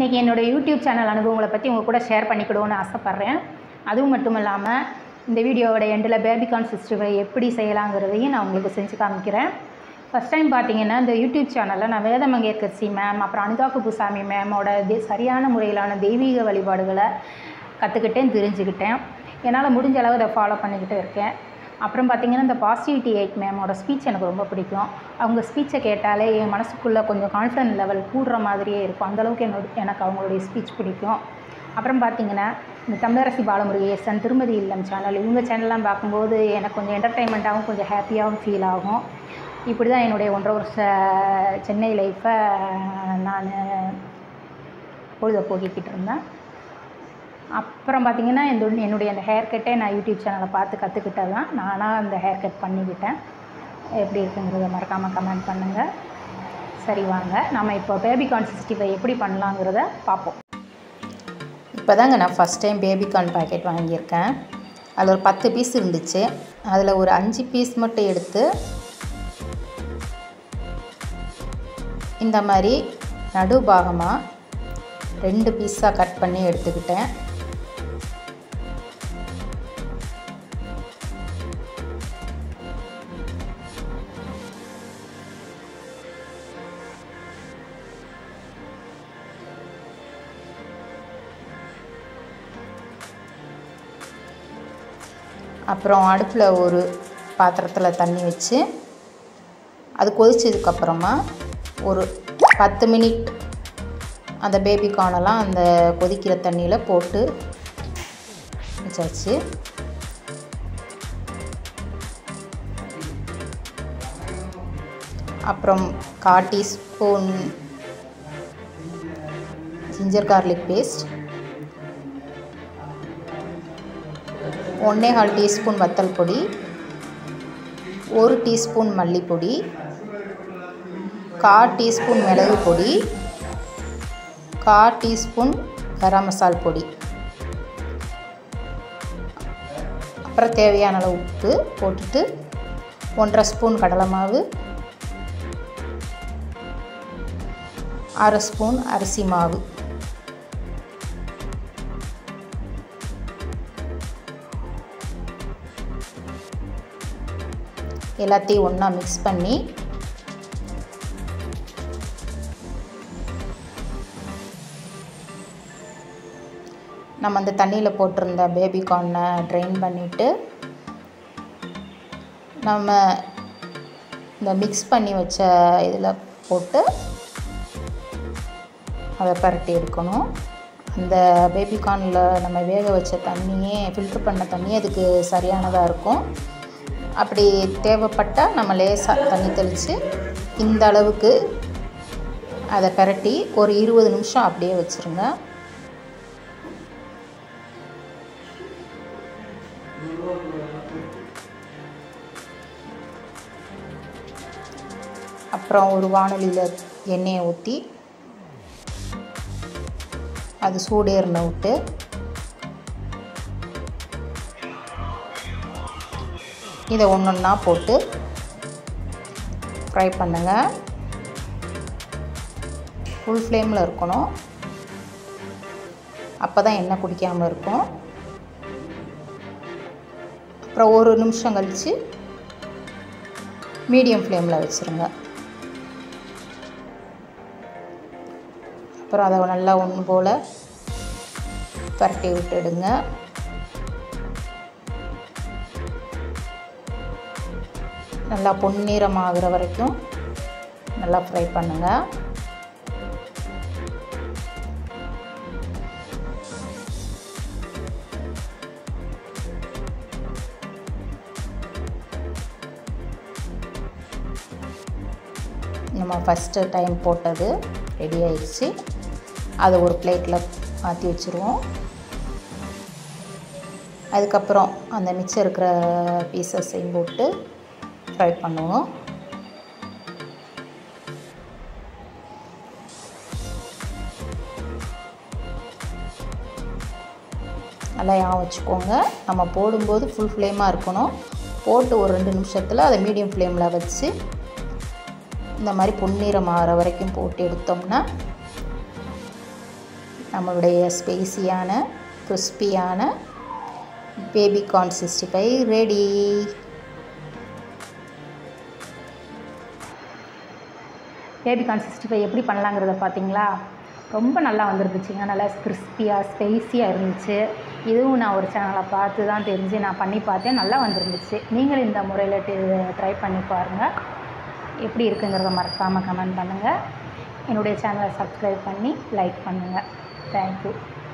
இன்றைக்கி என்னோடய YouTube channel அனுபவங்களை பற்றி உங்கள் கூட ஷேர் பண்ணிக்கிடுவோன்னு ஆசைப்பட்றேன் அதுவும் மட்டும் இல்லாமல் இந்த வீடியோவோட எண்டில் பேபிகான் சிஸ்டரை எப்படி செய்யலாங்கிறதையும் நான் உங்களுக்கு செஞ்சு காமிக்கிறேன் ஃபஸ்ட் டைம் பார்த்தீங்கன்னா இந்த யூடியூப் சேனலில் நான் வேத மங்கேற்கர்சி மேம் அப்புறம் அனிதா குப்புசாமி மேமோட தே சரியான முறையிலான தெய்வீக வழிபாடுகளை கற்றுக்கிட்டேன் தெரிஞ்சுக்கிட்டேன் என்னால் முடிஞ்ச அளவு அதை ஃபாலோ பண்ணிக்கிட்டு இருக்கேன் அப்புறம் பார்த்தீங்கன்னா இந்த பாசிட்டிவிட்டி எயிட் மேமோட ஸ்பீச் எனக்கு ரொம்ப பிடிக்கும் அவங்க ஸ்பீச்சை கேட்டாலே என் மனசுக்குள்ளே கொஞ்சம் கான்ஃபிடன்ட் லெவல் கூடுற மாதிரியே இருக்கும் அந்தளவுக்கு என்னோட எனக்கு அவங்களுடைய ஸ்பீச் பிடிக்கும் அப்புறம் பார்த்தீங்கன்னா இந்த தமிழரசி பாலமுருகேசன் திருமதி இல்லம் சேனல் இவங்க சேனல்லாம் பார்க்கும்போது எனக்கு கொஞ்சம் என்டர்டெயின்மெண்ட்டாகவும் கொஞ்சம் ஹாப்பியாகவும் ஃபீல் ஆகும் இப்படி தான் என்னுடைய ஒன்றரை வருஷ சென்னை லைஃப்பை நான் பொழுத போக்கிக்கிட்டு இருந்தேன் அப்புறம் பார்த்தீங்கன்னா இந்த என்னுடைய அந்த ஹேர் கட்டே நான் யூடியூப் சேனலை பார்த்து கற்றுக்கிட்டது தான் நானாக அந்த ஹேர் கட் பண்ணிக்கிட்டேன் எப்படி இருக்குங்கிறத மறக்காமல் கமெண்ட் பண்ணுங்கள் சரி வாங்க நம்ம இப்போ பேபிகார்ன் சிக்ஸ்டி ஃபைவ் எப்படி பண்ணலாங்கிறத பார்ப்போம் இப்போ தாங்க நான் ஃபஸ்ட் டைம் பேபிகார்ன் பாக்கெட் வாங்கியிருக்கேன் அதில் ஒரு பத்து பீஸ் இருந்துச்சு அதில் ஒரு அஞ்சு பீஸ் மட்டும் எடுத்து இந்த மாதிரி நடுபாகமாக ரெண்டு பீஸாக கட் பண்ணி எடுத்துக்கிட்டேன் அப்புறம் அடுப்பில் ஒரு பாத்திரத்தில் தண்ணி வச்சு அது கொதிச்சதுக்கப்புறமா ஒரு பத்து மினிட் அந்த பேபி கார்னெல்லாம் அந்த கொதிக்கிற தண்ணியில் போட்டு வச்சாச்சு அப்புறம் கால் டீஸ்பூன் ஜிஞ்சர் கார்லிக் பேஸ்ட் ஒன்றே கால் டீஸ்பூன் வத்தல் பொடி ஒரு டீஸ்பூன் மல்லிப்பொடி கால் டீஸ்பூன் மிளகு பொடி கால் டீஸ்பூன் கரம் மசால் பொடி அப்புறம் தேவையான அளவு உப்பு போட்டுட்டு ஒன்றரை ஸ்பூன் கடலை மாவு அரை ஸ்பூன் அரிசி மாவு எல்லாத்தையும் ஒன்றா மிக்ஸ் பண்ணி நம்ம அந்த தண்ணியில் போட்டிருந்த பேபி கார்னை ட்ரைன் பண்ணிவிட்டு நம்ம இந்த மிக்ஸ் பண்ணி வச்ச இதில் போட்டு அதை பரட்டி எடுக்கணும் அந்த பேபி கார்னில் நம்ம வேக வச்ச தண்ணியே ஃபில்ட்ரு பண்ண தண்ணியே அதுக்கு சரியானதாக இருக்கும் அப்படி தேவைப்பட்டால் நம்ம லேசாக தண்ணி தெளித்து இந்த அளவுக்கு அதை பரட்டி ஒரு இருபது நிமிஷம் அப்படியே வச்சுருங்க அப்புறம் ஒரு வானொலியில் எண்ணெயை ஊற்றி அது சூடேறின விட்டு இதை ஒன்று ஒன்றா போட்டு ஃப்ரை பண்ணுங்கள் ஃபுல் ஃப்ளேமில் இருக்கணும் அப்போ தான் எண்ணெய் குடிக்காமல் இருக்கும் அப்புறம் ஒரு நிமிஷம் கழித்து மீடியம் ஃப்ளேமில் வச்சுருங்க அப்புறம் அதை நல்லா ஒன்று போல் பரட்டி விட்டுடுங்க நல்லா பொன்னிறம் ஆகிற வரைக்கும் நல்லா ஃப்ரை பண்ணுங்கள் நம்ம ஃபஸ்ட்டு டைம் போட்டது ரெடி ஆயிடுச்சு அதை ஒரு பிளேட்டில் மாற்றி வச்சுருவோம் அதுக்கப்புறம் அந்த மிச்சம் இருக்கிற பீசஸையும் போட்டு ஃப்ரை பண்ணுவோம் நல்லா ஞாபகம் வச்சுக்கோங்க நம்ம போடும்போது ஃபுல் ஃப்ளேமாக இருக்கணும் போட்டு ஒரு ரெண்டு நிமிஷத்தில் அதை மீடியம் ஃப்ளேமில் வச்சு இந்த மாதிரி பொன்னிறம் ஆகிற வரைக்கும் போட்டு எடுத்தோம்னா நம்மளுடைய ஸ்பைசியான கிறிஸ்பியான baby corn sixty five ready baby corn sixty five எப்படி பண்ணலாங்கிறத பார்த்தீங்களா ரொம்ப நல்லா வந்துருந்துச்சுங்க நல்லா கிறிஸ்பியாக ஸ்பைஸியாக இருந்துச்சு இதுவும் நான் ஒரு சேனலை பார்த்து தான் தெரிஞ்சு நான் பண்ணி பார்த்தேன் நல்லா வந்துருந்துச்சு நீங்களும் இந்த முறையில் ட்ரை பண்ணி பாருங்கள் எப்படி இருக்குங்கிறத மறக்காமல் கமெண்ட் பண்ணுங்கள் என்னுடைய சேனலை சப்ஸ்கிரைப் பண்ணி லைக் பண்ணுங்கள் தேங்க்யூ